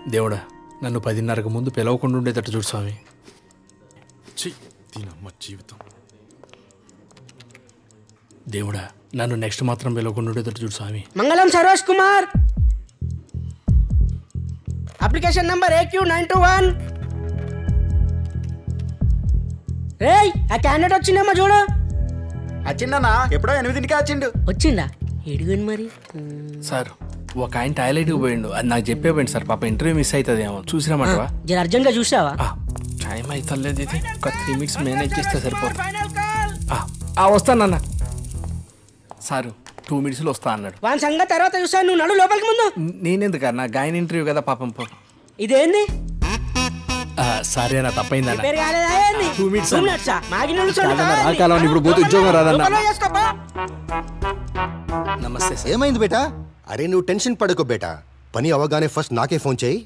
దేవుడా నన్ను పదిన్నరకు ముందు పిలవకుండా ఉండేటట్టు చూడు స్వామి ఛీ దీనమ్మ జీవితం దేవుడా నన్ను నెక్స్ట్ మాత్రం పిలవకుండా ఉండేటట్టు చూడు స్వామి Mangalam Saroj Kumar application number AQ nine two one A ఆ క్యాండిడేట్ వచ్చిందేమో చూడు వచ్చిండన్నా ఎప్పుడో ఎనిమిదింటికే వచ్చిండు వచ్చిందా ఎడుగుని మరి సార్ ఒక ఆయన టాయిలెట్కి పోయిండు అది నాకు చెప్పేపోయింది సార్ పాప ఇంటర్వ్యూ మిస్ అవుతుందేమో చూసిరామంటవా జర అర్జెంట్గా చూసావా టైం అవుతలేదు ఇది ఒక త్రీ మినిట్స్ మేనేజ్ చేస్తే సరిపోతుంది ఆ, ఆ, వస్తానన్న సారు టూ మినిట్స్లో వస్తా అన్నాడు వాని సంగతి తర్వాత చూసాను నువ్వు నడు లోపలికి ముందు నేనెందుకన్నా గాయన ఇంటర్వ్యూ కదా పాపం పో ఇదేంది సరే నా తప్పైందన్న పేరు కాలేదా ఏంది Two minutes Two అన్న. minutes ఆ? మాగిన వాళ్ళు కాదన్న, చూడు, రా కాలం, ఇప్పుడు పోతే ఉద్యోగం రాదన్న. లోపల చేసుకోపో. నమస్తే సార్ ఏమైంది బేటా అరే నువ్వు టెన్షన్ పడకు బేటా పని అవగానే ఫస్ట్ నాకే ఫోన్ చేయి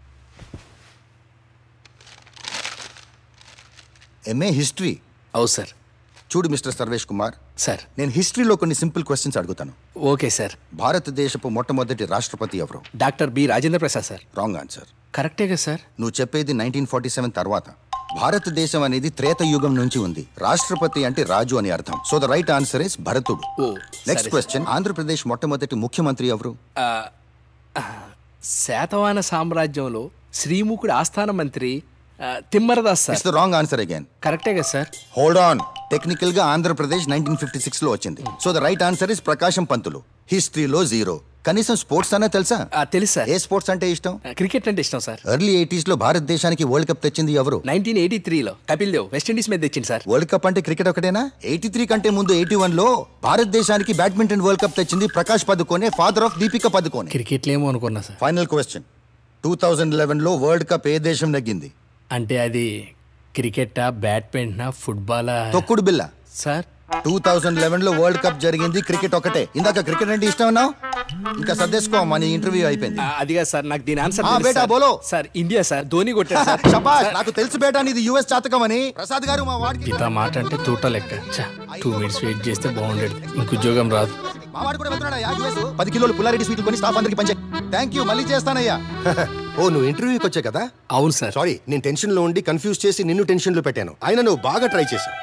ఎంఏ హిస్టరీ అవు సార్ చూడు మిస్టర్ సర్వేష్ కుమార్ సార్ నేను హిస్టరీలో కొన్ని సింపుల్ క్వశ్చన్స్ అడుగుతాను ఓకే సార్ భారతదేశపు మొట్టమొదటి రాష్ట్రపతి ఎవరు doctor B Rajendra Prasad sir wrong answer కరెక్టే కదా సార్ నువ్వు చెప్పేది నైన్టీన్ ఫార్టీ సెవెన్ తర్వాత భారతదేశం అనేది త్రేత యుగం నుంచి ఉంది రాష్ట్రపతి అంటే రాజు అని అర్థం so the right answer is భరతుడు ఓ నెక్స్ట్ క్వశ్చన్ ఆంధ్రప్రదేశ్ మొట్టమొదటి ముఖ్యమంత్రి ఎవరు ఆ, ఆ, శాతవాహన సామ్రాజ్యంలో శ్రీముఖుడి ఆస్థాన మంత్రి ఆ, Timmaradas sir it's the wrong answer again కరెక్టే కదా సార్ హోల్డ్ ఆన్ టెక్నికల్ గా ఆంధ్రప్రదేశ్ నైన్టీన్ ఫిఫ్టీ సిక్స్ లో వచ్చింది so the right answer is Prakasam Pantulu హిస్టరీలో జీరో కనీసం స్పోర్ట్స్ అన్నా తెలుసా ఆ, తెలుసు సార్ ఏ స్పోర్ట్స్ అంటే ఇష్టం ఆ, క్రికెట్ అంటే ఇష్టం సార్ ఎర్లీ ఎయిటీస్ లో భారతదేశానికి వరల్డ్ కప్ తెచ్చింది ఎవరు నైన్టీన్ ఎయిటీ త్రీలో కపిల్ దేవ్ వెస్టిండీస్ మీద తెచ్చింది సార్ వరల్డ్ కప్ అంటే క్రికెట్ ఒకటేనా ఎయిటీ త్రీ కంటే ముందు ఎయిటీ వన్ లో భారతదేశానికి బ్యాడ్మింటన్ వరల్డ్ కప్ తెచ్చింది ప్రకాష్ పదుకోనే ఫాదర్ ఆఫ్ దీపిక పదుకోనే క్రికెట్లో ఏమో అనుకున్నా sir final question two thousand eleven లో వరల్డ్ కప్ ఏ దేశం నెగ్గింది అంటే అది క్రికెటా బ్యాడ్మింటనా ఫుట్బాలా తొక్కుడు బిల్ల సార్ టూ థౌజండ్ లెవెన్ లో వరల్డ్ కప్ జరిగింది క్రికెట్ ఒకటే ఇందాక క్రికెట్ అంటే ఇష్టం అన్నావు ఇంకా సర్దేసుకో మన ఇంటర్వ్యూ అయిపోయింది ఆ, అది కాదు సార్ నాకు దీని ఆన్సర్ ఆ, తెలుసు బేటా, సార్. బోలో. సార్ ఇండియా సార్ ధోని కొట్టాడు సార్ శబాష్ నాకు తెలుసు బేటా నీది యుఎస్ జాతకం అని ప్రసాద్ గారు మా వాడికి పిత మాట అంటే తూట లెక్క టూ మినిట్స్ వెయిట్ చేస్తే బాగుండేది ఇంక ఉద్యోగం రాదు మా వాడు కూడా వెళ్తున్నాడా యా యుఎస్ పది కిలోలు పుల్లారెడ్డి స్వీట్లు కొని స్టాఫ్ అందరికి పంచే థ్యాంక్ యూ మళ్ళీ చేస్తానయ్యా ఓ నువ్వు ఇంటర్వ్యూకి వచ్చా కదా అవును సార్ సారీ నేను టెన్షన్ లో ఉండి కన్ఫ్యూజ్ చేసి నిన్ను టెన్షన్ లో పెట్టాను ఆయన నువ్వు బాగా ట్రై చేశావు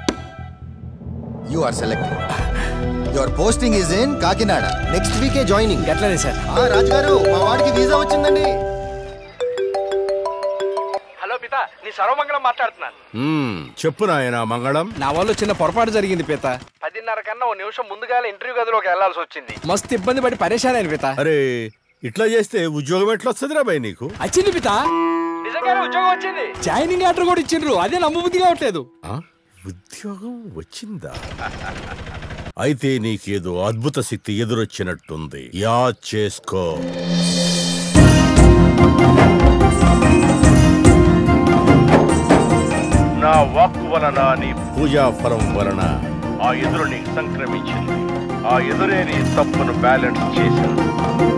you are selected your posting is in Kakinada next వీకే జాయినింగ్ గట్లనే సార్ రాజు గారు మా వాడికి వీసా వచ్చిందండి హలో పిత నీ సర్వమంగళం మాట్లాడుతున్నాను చెప్పు నాయనా మంగళం నా వల్ల చిన్న పొరపాటు జరిగింది పిత పదిన్నర కన్నా ఓ నిమిషం ముందుగా ఇంటర్వ్యూ గదిలోకి వెళ్లాల్సి వచ్చింది మస్తు ఇబ్బంది పడి పరేషాన్ అయిన పిత అరే ఇట్లా చేస్తే ఉద్యోగం ఎట్లా వస్తుంది రాబాయ్ నీకు వచ్చింది పిత నిజంగానే ఉద్యోగం వచ్చింది జాయినింగ్ ఆర్డర్ కూడా ఇచ్చిండ్రు అదే నమ్మబుద్ధి కావట్లేదు ఆ? ఉద్యోగం వచ్చిందా అయితే నీకేదో అద్భుత శక్తి ఎదురొచ్చినట్టుంది యాద్ చేసుకో నా వాక్కు వలన నీ పూజా ఫలం వలన ఆ ఎదురు నీకు సంక్రమించింది ఆ ఎదురే నీ తప్పును బ్యాలెన్స్ చేసింది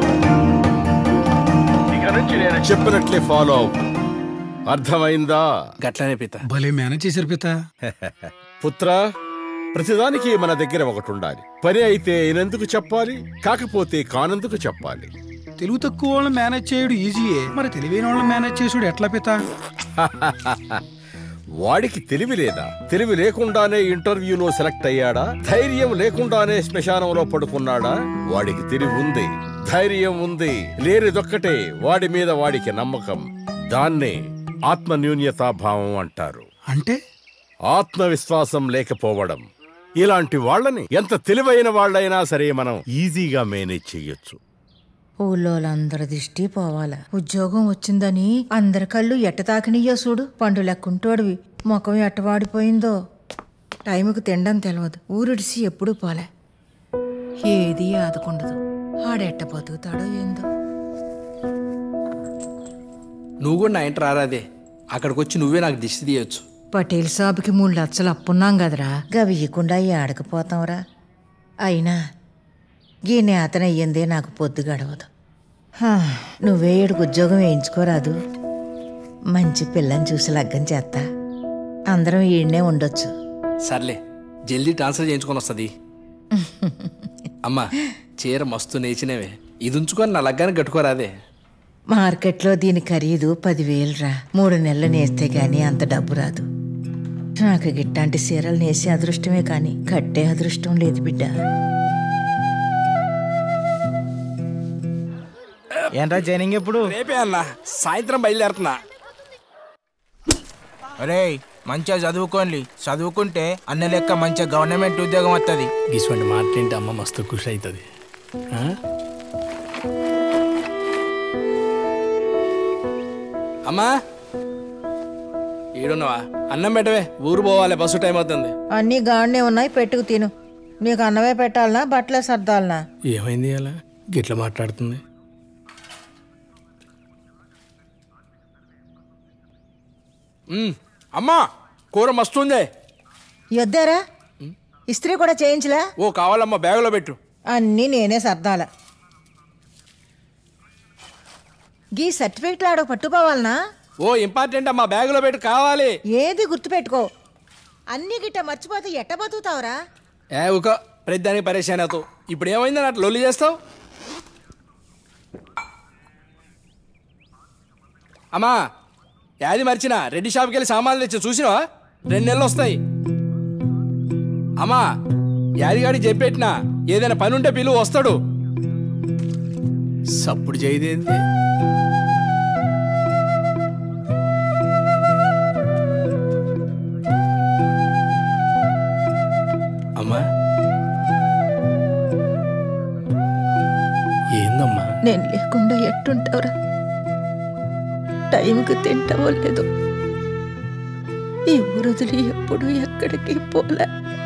ఇక నుంచి నేను చెప్పినట్లే ఫాలో అవ్వు అర్థమైందా గట్లనే పిత భలే మేనేజ్ చేశారు పిత పుత్ర ప్రతిదానికి మన దగ్గర ఒకటి ఉండాలి పని అయితే అయినందుకు చెప్పాలి కాకపోతే కానందుకు చెప్పాలి తెలుగు తక్కువ వాళ్ళని మేనేజ్ చేయడు ఈజీయే మరి తెలివైన వాళ్ళని మేనేజ్ చేసుడు ఎట్లా పిత వాడికి తెలివి లేదా తెలివి లేకుండానే ఇంటర్వ్యూలో సెలెక్ట్ అయ్యాడా ధైర్యం లేకుండానే శ్మశానంలో పడుకున్నాడా వాడికి తెలివి ఉంది ధైర్యం ఉంది లేనిదొక్కటే వాడి మీద వాడికి నమ్మకం దాన్నే ఆత్మన్యూన్యతాభావం అంటారు అంటే ఆత్మవిశ్వాసం లేకపోవడం ఇలాంటి వాళ్ళని ఎంత తెలివైన వాళ్ళైనా సరే మనం ఈజీగా మేనేజ్ చెయ్యొచ్చు ఊళ్ళోళ్ళందరి దిష్టి పోవాల ఉద్యోగం వచ్చిందని అందరి కళ్ళు ఎట్ట తాకినయ్యో చూడు పండు లెక్కుంటోడివి ముఖం ఎట్ట వాడిపోయిందో టైంకి తినడం తెలియదు ఊరిడిసి ఎప్పుడూ పోలే ఏది ఆదుకుండదు ఆడెట్ట బతుకుతాడో ఏందో నువ్వు కూడా నా ఇంటర్ రారాదే అక్కడికి వచ్చి నువ్వే నాకు దిష్టి తీయొచ్చు పటేల్ సాబుకి మూడు లక్షలు అప్పున్నాం కదరా గవియకుండా ఆడకపోతాంరా అయినా గీ నేతన అయ్యిందే నాకు పొద్దు గడవదు హా, నువ్వే ఏడుకు ఉద్యోగం వేయించుకోరాదు మంచి పిల్లని చూసి లగ్గం చేస్తా అందరం ఈడనే ఉండొచ్చు సర్లే జల్దీ ట్రాన్స్ఫర్ చేయించుకొని వస్తుంది అమ్మా చీర మస్తు నేచినవే ఇది ఉంచుకొని నా లగ్గానికి కట్టుకోరాదే మార్కెట్లో దీని ఖరీదు పదివేలురా మూడు నెలలు నేస్తే గాని అంత డబ్బు రాదు నాకు గిట్టాంటి చీరలు నేసే అదృష్టమే కానీ కట్టే అదృష్టం లేదు బిడ్డ ఏంట్రా ట్రైనింగ్ ఎప్పుడు రేపే అన్న సాయంత్రం బయలుదేరుతున్నా అరే మంచిగా చదువుకోండి చదువుకుంటే అన్న లెక్క మంచిగా గవర్నమెంట్ ఉద్యోగం వస్తుంది గిసువంటి మాట్లాంటే అమ్మ మస్తు ఖుషి అవుతుంది అమ్మా ఈడున్నావా అన్నం పెట్టవే ఊరు పోవాలి బస్సు టైం అవుతుంది అన్నీ గాడినే ఉన్నాయి పెట్టుకు తిను నీకు అన్నమే పెట్టాలనా బట్టలే సర్దాలనా ఏమైంది అలా గిట్ల మాట్లాడుతుంది మ్మ్. అమ్మా కూర మస్తు ఉంది యొద్దారా ఇస్త్రీ కూడా చేయించలా ఓ కావాలమ్మా బ్యాగులో పెట్టు అన్నీ నేనే సర్దాల గీ సర్టిఫికెట్లు ఆడో పట్టుకోవాలనా ఓ ఇంపార్టెంట్ అమ్మా బ్యాగులో పెట్టు కావాలి ఏది గుర్తుపెట్టుకో అన్ని గిట్ట మర్చిపోతే ఎట్ట బతుకుతావురా ఏ ఒక ప్రతిదానికి పరేషాన్ అవుతావు ఇప్పుడు ఏమైందని అట్లా లొల్లి చేస్తావు అమ్మా యాది మర్చినా రెడ్డి షాప్కి వెళ్ళి సామాన్లు తెచ్చి చూసినావా రెండు నెలలు వస్తాయి అమ్మా యాదిగాడికి చెప్పెట్టినా ఏదైనా పని ఉంటే పిలువు వస్తాడు సప్పుడు చేయదేంది అమ్మా ఏందమ్మా నేను లేకుండా ఎట్టుంటావురా టైంకి తింటావో లేదు ఈ ఊరుదులు ఎప్పుడు ఎక్కడికి పోలే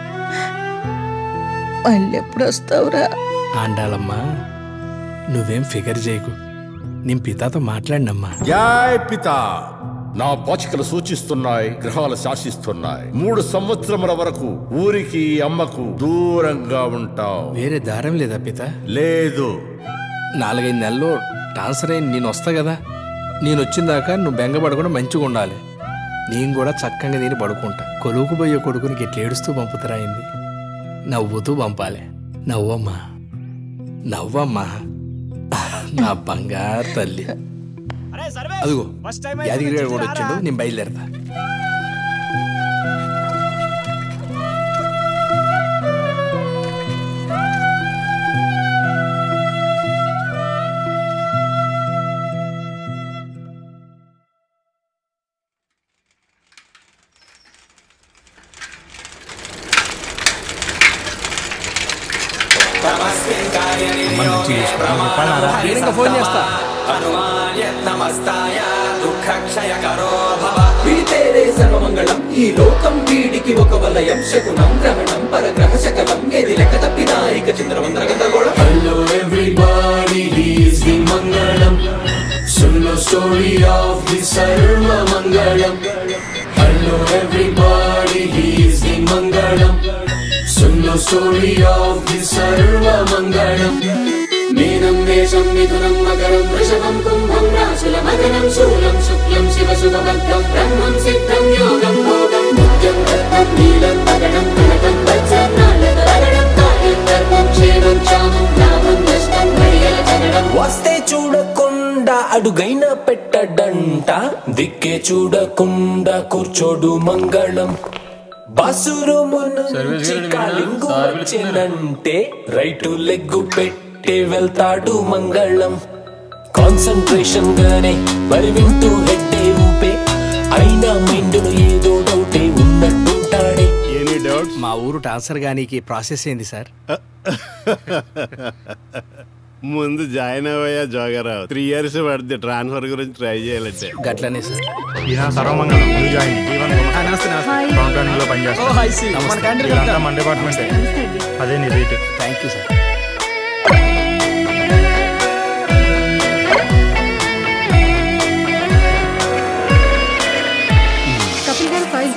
మళ్ళీ ఎప్పుడు వస్తావురా ఆండాలమ్మా నువ్వేం ఫిగర్ చేయకు నేను పితాతో మాట్లాడినమ్మా జై పిత నా పోచికలు సూచిస్తున్నాయి గ్రహాలు శాసిస్తున్నాయి మూడు సంవత్సరముల వరకు ఊరికి అమ్మకు దూరంగా ఉంటావు వేరే దారం లేదా పిత లేదు నాలుగైదు నెలల్లో ట్రాన్స్ఫర్ అయ్యి నేను వస్తా కదా నేను వచ్చిన దాకా నువ్వు బెంగపడకుండా మంచిగా ఉండాలి నేను కూడా చక్కగా తిని పడుకుంటా కొలువుకు పోయే కొడుకునికి ఇట్లా ఏడుస్తూ పంపుతారా అయింది నవ్వుతూ పంపాలి నవ్వమ్మా నవ్వమ్మా నా బంగారు తల్లి అదిగో యాదగిరి గారు కూడా వచ్చిండు నేను బయలుదేరతా నేనింకా ఫోన్ చేస్తా వీతేరే సర్వమంగళం ఈ లోకం వీడికి ఒక వలయం శకునం గ్రహణం పరగ్రహ శకలం ఏది లెక్క తప్పినా ఇక చంద్రమంత్ర గందరగోళం హలో ఎవ్రీబాడీ హీస్ ది మంగళం సుల్లో స్టోరీ ఆఫ్ ది సర్వ మంగళం హలో ఎవ్రీబాడీ హీస్ ది మంగళం సుల్లో స్టోరీ ఆఫ్ ది సర్వ మంగళం మీనం మేషం మిథునం మకరం వృషభం కుంభం రాశుల మకరం శూలం శుక్లం శివ శుభభద్రం బ్రహ్మం సిద్ధం యోగం భోగం ముఖ్యం రత్నం నీలం పగడం కనకం వజ్రం నాళ్ళగడం కార్యం ధర్మం క్షేమం క్షామం లాభం నష్టం ఘడియల జగడం వస్తే చూడకుండా అడుగైన పెట్టడంట దిక్కే చూడకుండా కూర్చోడు మంగళం బాసురుము నుంచి కాలింగు వచ్చినంటే రైటు లెగ్గు పెట్టి వెళ్తాడు మంగళం కాన్సన్ట్రేషన్ గానే మరి వింటూ హెడ్డే ఊపే అయినా మైండ్ను ఏదో డౌటే ఉన్నట్టుంటాడే ఎనీ డౌట్ మా ఊరు ట్రాన్స్ఫర్ గానీకి ప్రాసెస్ ఏంది సార్ ముందు జాయిన్ అవ్వయా జోగరావు త్రీ ఇయర్స్ పడుతుంది ట్రాన్స్ఫర్ గురించి ట్రై చేయాలంటే గట్లనే sir Sarvamangalam new join Jeevan town planning లో పనిచేస్తాను ఇదంతా మన డిపార్ట్మెంటే అదే నీ రేట్ థ్యాంక్ యూ సార్ కపిల్ గారు ఫైల్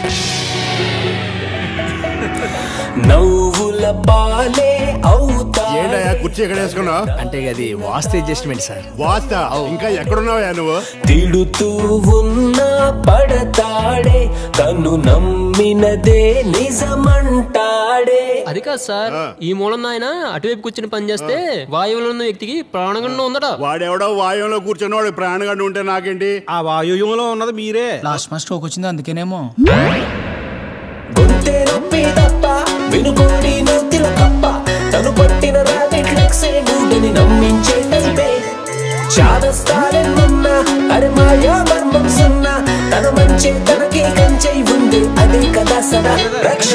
నవ్వుల పాలే అవుతా ఏంటయ్యా కుర్చీ ఎక్కడ వేసుకున్నావు అంటే అది వాస్తు అడ్జస్ట్మెంట్ సార్ వాస్తా ఇంకా ఎక్కడున్నావయ్యా నువ్వు తిడుతూ ఉన్నా పడతాడే తను నమ్మినదే నిజమంటాడే అది కాదు సార్ ఈ మూలం ఆయన అటువైపు కూర్చుని పనిచేస్తే వాయువులో ఉన్న వ్యక్తికి ప్రాణగండం ఉందట వాడెవడో వాయువులో కూర్చున్న వాడు ప్రాణగడ్డ ఉంటే నాకేంటి ఆ వాయువ్యంలో ఉన్నది మీరే లాస్ట్ మంత్ స్ట్రోక్ వచ్చింది అందుకేనేమో గొంతే నొప్పి తప్ప వినుకోని నోతిలో కప్ప తను పట్టిన రాబిట్ లక్సే మూడని నమ్మించే టైపే చాదస్తాడెన్నున్నా అరే మాయా మర్మం సున్నా తన మంచి తనకే కంచై ఉంది అదే కదా సదా రక్ష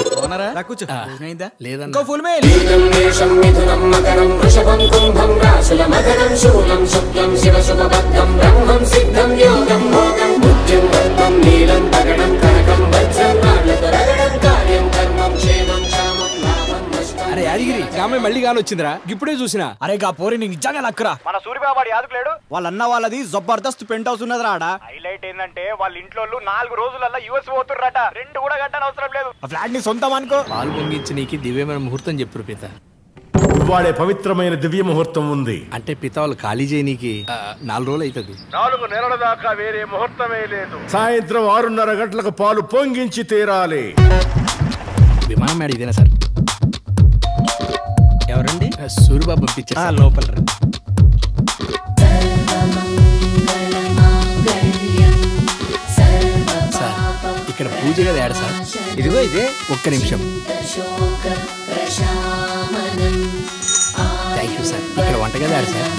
లేదన్నా ఫుల్ మేల్ లీలం మేషం మిథునం మకరం వృషభం కుంభం రాశుల మకరం శూలం శుక్లం శివ శుభబద్ధం బ్రహ్మం సిద్ధం యోగం భోగం బుద్ధిం పద్మం నీలం తగడం కనకం వజ్రం రాళ్లతో రగడం కార్యం కర్మం క్షేమం క్షామం లాభం నష్టం అరే యాదగిరి ఆమె మళ్ళీ గాని వచ్చిందిరా ఇప్పుడే చూసినా అరే గా పోరి నీకు నిజంగా నక్కరా మన సూర్యబాబు యాదకులేడు వాళ్ళ అన్న వాళ్ళది జబర్దస్త్ పెంట్ హౌస్ ఉన్నది రాడ హైలైట్ ఏంటంటే వాళ్ళ ఇంట్లో నాలుగు రోజులల్లా యుఎస్ పోతుర్రట రెండు కూడా కట్టని అవసరం లేదు ఆ ఫ్లాట్ ని సొంతం అనుకో పాలు పొంగించి నీకు దివ్యమైన ముహూర్తం చెప్పారు పిత వాడే పవిత్రమైన దివ్య ముహూర్తం ఉంది అంటే పిత వాళ్ళు ఖాళీ చేయనీకి ఆ, నాలుగు రోజులు అవుతుంది నాలుగు నెలల దాకా వేరే ముహూర్తమే లేదు సాయంత్రం ఆరున్నర గంటలకు పాలు పొంగించి తీరాలి విమానం మేడ ఇదేనా సార్ ఎవరండి ఆ, సూరిబాబు పంపించారు లోపల సార్ ఇక్కడ పూజ కదా ఏడ సార్ ఇదిగో ఇదే ఒక్క నిమిషం థ్యాంక్ యూ సార్ ఇక్కడ వంటగది ఆడ సార్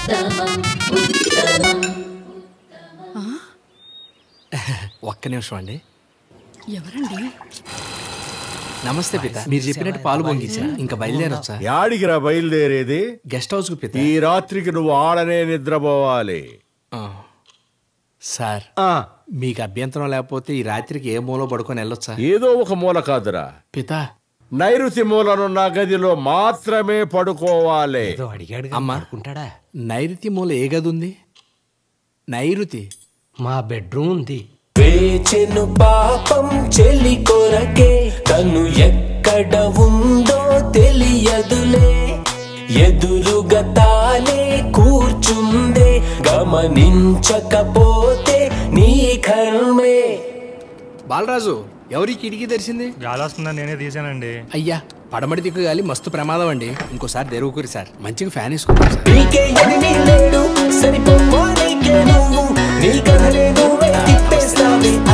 ఒక్క నిమిషం అండి ఎవరండి నమస్తే పిత మీరు చెప్పినట్టు పాలు పొంగించా ఇంకా బయలుదేరొచ్చా యాడికిరా బయలుదేరేది గెస్ట్ హౌస్ కు పిత ఈ రాత్రికి నువ్వు ఆడనే నిద్రపోవాలి ఆ. సార్ మీకు అభ్యంతరం లేకపోతే ఈ రాత్రికి ఏ మూల పడుకొని వెళ్ళొచ్చా ఏదో ఒక మూల కాదురా పిత నైరుతి మూలనున్న గదిలో మాత్రమే పడుకోవాలి అమ్మా నైరుతి మూల ఏ గది ఉంది నైరుతి మా బెడ్రూమ్ ఉంది వేచెను పాపం చెలి కొరకే తను ఎక్కడ ఉందో తెలియదులే ఎదురుగా తానే కూర్చుందే గమనించకపోతే నీ కర్మే బాలరాజు ఎవరి కిటికీ తెరిచింది గాలి వస్తుందని నేనే తీసానండి అయ్యా పడమటి దిక్కు గాలి మస్తు ప్రమాదం అండి ఇంకోసారి తెరుగుకురి సార్ మంచిగా ఫ్యాన్ వేసుకుంటాం సార్ నీకే ఎనిమి లేడు సరిపోవా నీకే నువ్వు నీ కథలే నువ్వే తిప్పేస్తావే